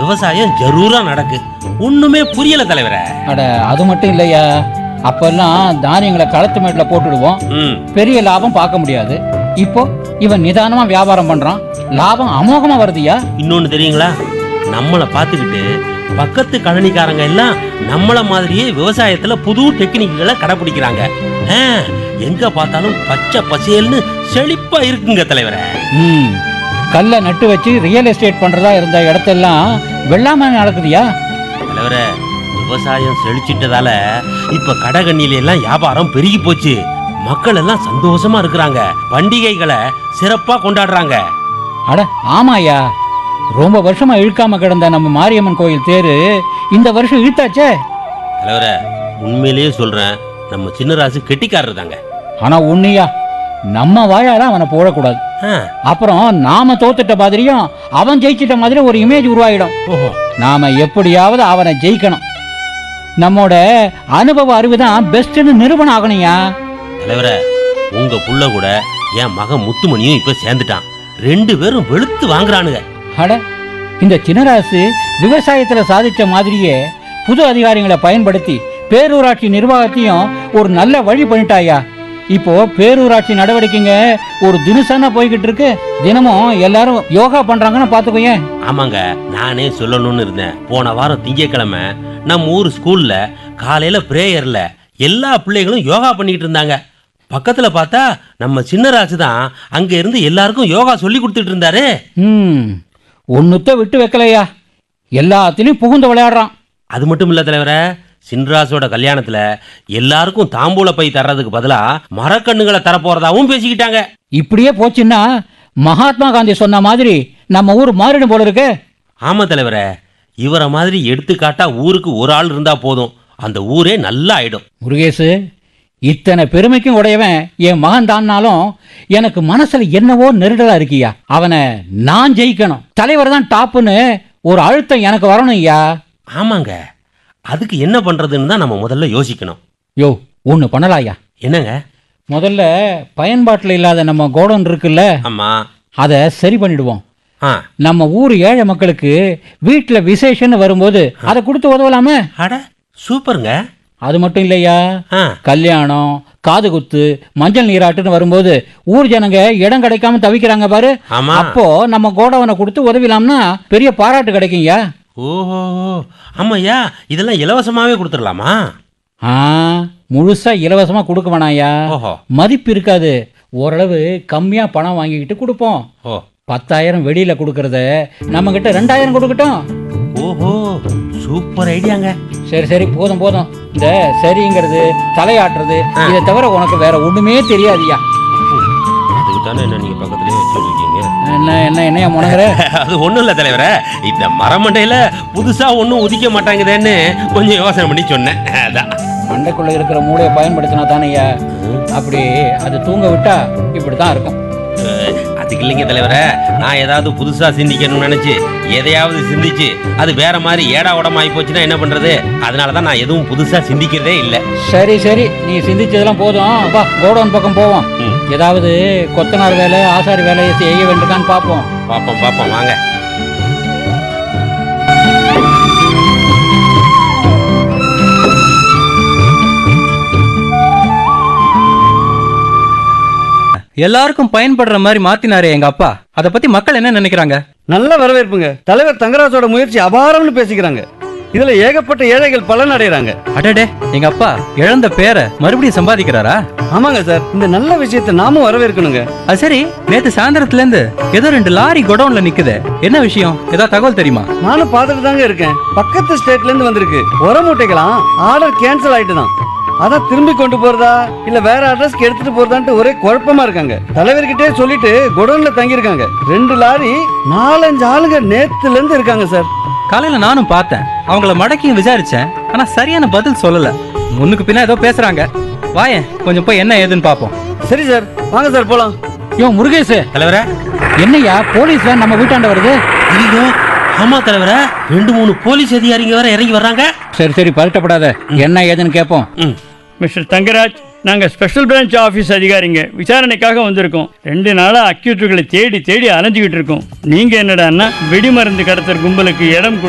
விவசாயம் ஜரூரா நடக்கு ஒண்ணுமே புரியல தலைவரே அட அது மட்டும் இல்லையா அப்பெல்லாம் தானியங்களை களத்து மேட்டில் போட்டுடுவோம் ம் பெரிய லாபம் பார்க்க முடியாது இப்போ இவன் நிதானமா வியாபாரம் பண்றான் லாபம் அமோகமா வருதுயா இன்னொன்னு தெரியுங்களா நம்மளை பார்த்துக்கிட்டு பக்கத்து கழனிக்காரங்க எல்லாம் நம்மள மாதிரியே விவசாயத்துல புது டெக்னிக்குகளை கடைபிடிக்கிறாங்க ஆ, எங்க பார்த்தாலும் பச்சை பசேல்னு செழிப்பா இருக்குங்க தலைவரே ம் கல்லை நட்டு வச்சு ரியல் எஸ்டேட் பண்றதா இருந்த இடத்தெல்லாம் வெள்ளாமை நடக்குதுயா தலைவரே விவசாயம் செழிச்சிட்டதால இப்ப கடகண்ணில எல்லாம் வியாபாரம் பெருகி போச்சு மக்கள் எல்லாம் சந்தோஷமா இருக்கிறாங்க பண்டிகைகளை சிறப்பா கொண்டாடுறாங்க அட ஆமாயா ரொம்ப வருஷமா இழுக்காம கிடந்த நம்ம மாரியம்மன் கோயில் தேரு இந்த வருஷம் இழுத்தாச்சே தலைவரே உண்மையிலேயே சொல்றேன் நம்ம சின்னராசு கெட்டிக்காரர் தாங்க ஆனா உண்மையா நம்ம வாயால அவனை போடக்கூடாது ஆ, அப்புறம் நாம தோத்துட்ட மாதிரியும் அவன் ஜெயிச்சிட்ட மாதிரி ஒரு இமேஜ் உருவாயிடும் ஓஹோ நாம எப்படியாவது அவனை ஜெயிக்கணும் நம்மோட அனுபவ அறிவு தான் பெஸ்ட்னு நிரூபணம் ஆகணும்யா தலைவரே உங்க புள்ள கூட என் மகன் முத்துமணியும் இப்ப சேர்ந்துட்டான் ரெண்டு பேரும் வெளுத்து வாங்குறானுங்க அட இந்த சின்னராசு விவசாயத்துல சாதிச்ச மாதிரியே புது அதிகாரிகளை பயன்படுத்தி பேரூராட்சி நிர்வாகத்தையும் ஒரு நல்ல வழி பண்ணிட்டாயா இப்போ பேரூராட்சி நடவடிக்கைங்க ஒரு தினசனா போய்கிட்டு இருக்கு தினமும் எல்லாரும் யோகா பண்றாங்கன்னு பாத்துக்கோயேன் ஆமாங்க நானே சொல்லணும்னு இருந்தேன் போன வாரம் திங்கட்கிழமை நம்ம ஊர் ஸ்கூல்ல காலையில பிரேயர்ல எல்லா பிள்ளைகளும் யோகா பண்ணிக்கிட்டு இருந்தாங்க பக்கத்துல பார்த்தா நம்ம சின்னராசு தான் அங்க இருந்து எல்லாருக்கும் யோகா சொல்லி கொடுத்துட்டு இருந்தாரு ம் ஒன்னுத்த விட்டு வைக்கலையா எல்லாத்துலயும் புகுந்து விளையாடுறான் அது மட்டும் இல்ல தலைவரே சின்ராசோட கல்யாணத்துல எல்லாருக்கும் தாம்பூல பை தர்றதுக்கு பதிலா மரக்கண்ணுகளை தரப்போறதாவும் பேசிக்கிட்டாங்க இப்படியே போச்சுன்னா மகாத்மா காந்தி சொன்ன மாதிரி நம்ம ஊர் மாறிடும் போல இருக்கு ஆமா தலைவரே இவரை மாதிரி எடுத்துக்காட்டா ஊருக்கு ஒரு ஆள் இருந்தா போதும் அந்த ஊரே நல்லா ஆயிடும் முருகேசு இத்தனை பெருமைக்கும் உடையவன் என் மகன் தான்னாலும் எனக்கு மனசுல என்னவோ நெருடலா இருக்கியா அவனை நான் ஜெயிக்கணும் தலைவர் தான் டாப்புன்னு ஒரு அழுத்தம் எனக்கு வரணும் ஐயா ஆமாங்க அதுக்கு என்ன பண்றதுன்னு தான் நம்ம முதல்ல யோசிக்கணும் யோ ஒன்று பண்ணலாயா என்னங்க முதல்ல பயன்பாட்டில் இல்லாத நம்ம கோடவுன் இருக்குல்ல ஆமா அதை சரி பண்ணிடுவோம் ஆ நம்ம ஊர் ஏழை மக்களுக்கு வீட்டில் விசேஷம்னு வரும்போது அதை கொடுத்து உதவலாமே அட சூப்பருங்க அது மட்டும் இல்லையா ஆ கல்யாணம் காது குத்து மஞ்சள் நீராட்டுன்னு வரும்போது ஊர் ஜனங்க இடம் கிடைக்காம தவிக்கிறாங்க பாரு ஆமா அப்போ நம்ம கோடவனை கொடுத்து உதவிலாம்னா பெரிய பாராட்டு கிடைக்கும்யா ஓஹோ ஆமாய்யா இதெல்லாம் இலவசமாவே கொடுத்துடலாமா ஆ முழுசா இலவசமா கொடுக்க வேணாயா ஓஹோ மதிப்பு இருக்காது ஓரளவு கம்மியா பணம் வாங்கிக்கிட்டு கொடுப்போம் ஓ பத்தாயிரம் வெளியில கொடுக்கறத நம்ம கிட்ட ரெண்டாயிரம் கொடுக்கட்டும் ஓஹோ சூப்பர் ஐடியாங்க சரி சரி போதும் போதும் இந்த சரிங்கிறது தலையாட்டுறது இதை தவிர உனக்கு வேற ஒண்ணுமே தெரியாதுயா அதுக்கு தானே என்ன நீங்க பக்கத்துலயே வச்சுருக்கீங்க என்ன என்ன என்னையா முனகிற அது ஒண்ணும் இல்ல தலைவரே இந்த மரமண்டையில புதுசா ஒண்ணும் உதிக்க மாட்டாங்குதேன்னு கொஞ்சம் யோசனை பண்ணி சொன்னேன் அதான் மண்டைக்குள்ள இருக்கிற மூளையை பயன்படுத்தினா தானேயா அப்படி அது தூங்க விட்டா இப்படித்தான் இருக்கும் அஹ், அதுக்கு இல்லைங்க தலைவரே நான் ஏதாவது புதுசா சிந்திக்கணும்னு நினைச்சு எதையாவது சிந்திச்சு அது வேற மாதிரி ஏடா உடமாயி போச்சுன்னா என்ன பண்றது அதனால தான் நான் எதுவும் புதுசா சிந்திக்கிறதே இல்லை சரி சரி நீ சிந்திச்சதெல்லாம் போதும் வா கோடவுன் பக்கம் போவோம் ம். ஏதாவது கொத்தனார் வேலை ஆசாரி வேலையை செய்ய வேண்டியிருக்கான்னு பார்ப்போம் பாப்போம் பாப்போம் வாங்க எல்லாருக்கும் பயன்படுற மாதிரி மாத்தினாரே எங்க அப்பா அத பத்தி மக்கள் என்ன நினைக்கிறாங்க நல்ல வரவேற்புங்க தலைவர் தங்கராஜோட முயற்சி அபாரம்னு பேசிக்கிறாங்க இதுல ஏகப்பட்ட ஏழைகள் பலன் அடைகிறாங்க அடடே எங்க அப்பா இழந்த பேரை மறுபடியும் சம்பாதிக்கிறாரா ஆமாங்க சார் இந்த நல்ல விஷயத்தை நாமும் வரவேற்கணுங்க அது சரி நேத்து சாயந்தரத்துல இருந்து ஏதோ ரெண்டு லாரி குடோன்ல நிக்குது என்ன விஷயம் ஏதாவது தகவல் தெரியுமா நானும் பார்த்துட்டு தாங்க இருக்கேன் பக்கத்து ஸ்டேட்ல இருந்து வந்திருக்கு உர மூட்டைகளாம் ஆர்டர் கேன்சல் ஆயிட்டு தான் அதான் திரும்பி கொண்டு போறதா இல்ல வேற அட்ரஸ்க்கு எடுத்துட்டு போறதான்ட்டு ஒரே குழப்பமா இருக்காங்க தலைவர்கிட்டே சொல்லிட்டு குடோன்ல தங்கி இருக்காங்க ரெண்டு லாரி நாலஞ்சு ஆளுங்க நேத்துல இருந்து இருக்காங்க சார் காலையில நானும் பார்த்தேன் அவங்கள மடக்கியும் விசாரிச்சேன் ஆனா சரியான பதில் சொல்லல முன்னுக்கு பின்ன ஏதோ பேசுறாங்க வாயேன் கொஞ்சம் போய் என்ன ஏதுன்னு பாப்போம் சரி சார் வாங்க சார் போலாம் யோ முருகேஷ் தலைவரே என்னய்யா போலீஸ் வேன் நம்ம வீட்டாண்ட வருது ஐயோ ஆமா தலைவரே ரெண்டு மூணு போலீஸ் அதிகாரிங்க வேற இறங்கி வர்றாங்க சரி சரி பதட்டப்படாத என்ன ஏதுன்னு கேட்போம் ம் மிஸ்டர் தங்கராஜ் நாங்கள் ஸ்பெஷல் பிரான்ச் ஆஃபீஸ் அதிகாரிங்க விசாரணைக்காக வந்திருக்கோம் ரெண்டு நாளாக அக்யூட்டர்களை தேடி தேடி அலைஞ்சிக்கிட்டு இருக்கோம் நீங்கள் என்னடான்னா வெடிமருந்து கடத்தல் கும்பலுக்கு இடம் கொடு